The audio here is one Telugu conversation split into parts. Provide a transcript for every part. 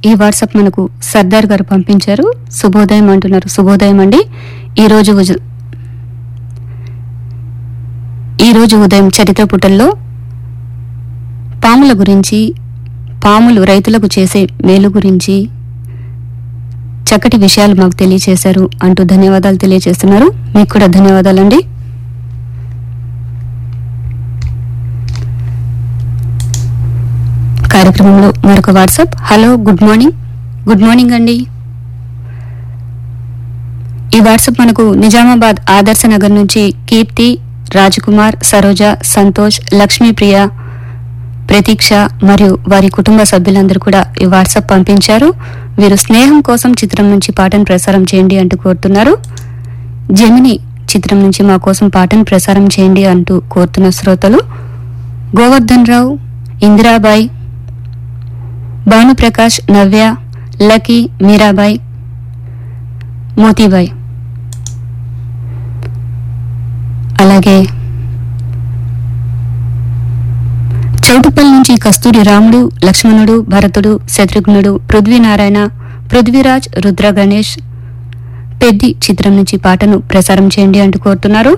ఈ వాట్సాప్ మనకు సర్దార్ గారు పంపించారు శుభోదయం అంటున్నారు శుభోదయం అండి ఈ రోజు ఉజ- ఈ రోజు ఉదయం చరిత్ర పుటల్లో పాముల గురించి పాములు రైతులకు చేసే మేలు గురించి చక్కటి విషయాలు మాకు తెలియచేశారు అంటూ ధన్యవాదాలు తెలియజేస్తున్నారు మీకు కూడా ధన్యవాదాలండి కార్యక్రమంలో మరొక WhatsApp hello good morning good morning అండి ఈ వాట్సాప్ మనకు నిజామాబాద్ ఆదర్శ నగర్ నుంచి కీర్తి రాజకుమార్ సరోజ సంతోష్ లక్ష్మీప్రియ ప్రతీక్ష మరియు వారి కుటుంబ సభ్యులందరూ కూడా ఈ వాట్సాప్ పంపించారు వీరు స్నేహం కోసం చిత్రం నుంచి పాటను ప్రసారం చేయండి అంటూ కోరుతున్నారు జమిని చిత్రం నుంచి మా కోసం పాటను ప్రసారం చేయండి అంటూ కోరుతున్న శ్రోతలు గోవర్ధన్ రావు ఇందిరాబాయ్ భానుప్రకాష్ నవ్య లక్కీ మీరాబాయ్ మోతీబాయ్ అలాగే చౌటుపల్లి నుంచి కస్తూరి రాముడు లక్ష్మణుడు భరతుడు శత్రుఘ్నుడు పృథ్వీనారాయణ పృథ్వీరాజ్ రుద్ర గణేష్ పెద్ది చిత్రం నుంచి పాటను ప్రసారం చేయండి అంటూ కోరుతున్నారు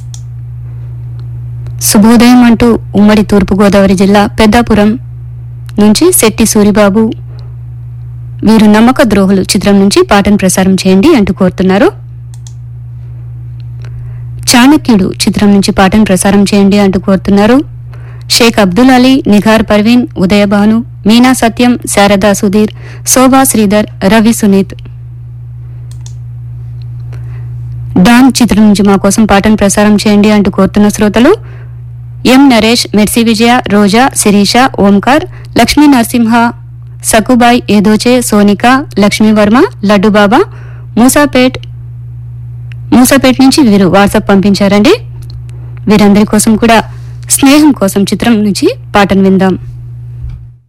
శుభోదయం అంటూ ఉమ్మడి తూర్పుగోదావరి జిల్లా పెద్దాపురం నుంచి శెట్టి సూరిబాబు వీరు నమ్మక ద్రోహులు చిత్రం నుంచి పాటను ప్రసారం చేయండి అంటూ కోరుతున్నారు చాణక్యుడు చిత్రం నుంచి పాటను ప్రసారం చేయండి అంటూ కోరుతున్నారు షేక్ అబ్దుల్ అలీ నిఘార్ పర్వీన్ ఉదయభాను మీనా సత్యం శారదా సుధీర్ శోభా శ్రీధర్ రవి సునీత్ డాన్ చిత్రం నుంచి మా కోసం పాటను ప్రసారం చేయండి అంటూ కోరుతున్న శ్రోతలు ఎం నరేష్ మెర్సీ విజయ రోజా శిరీష ఓంకార్ లక్ష్మీ నరసింహ సకుబాయ్ ఏదోచే సోనిక లక్ష్మీవర్మ లడ్డుబాబా మూసాపేట్ మూసాపేట్ నుంచి వీరు వాట్సాప్ పంపించారండి వీరందరి కోసం కూడా స్నేహం కోసం చిత్రం నుంచి పాటను విందాం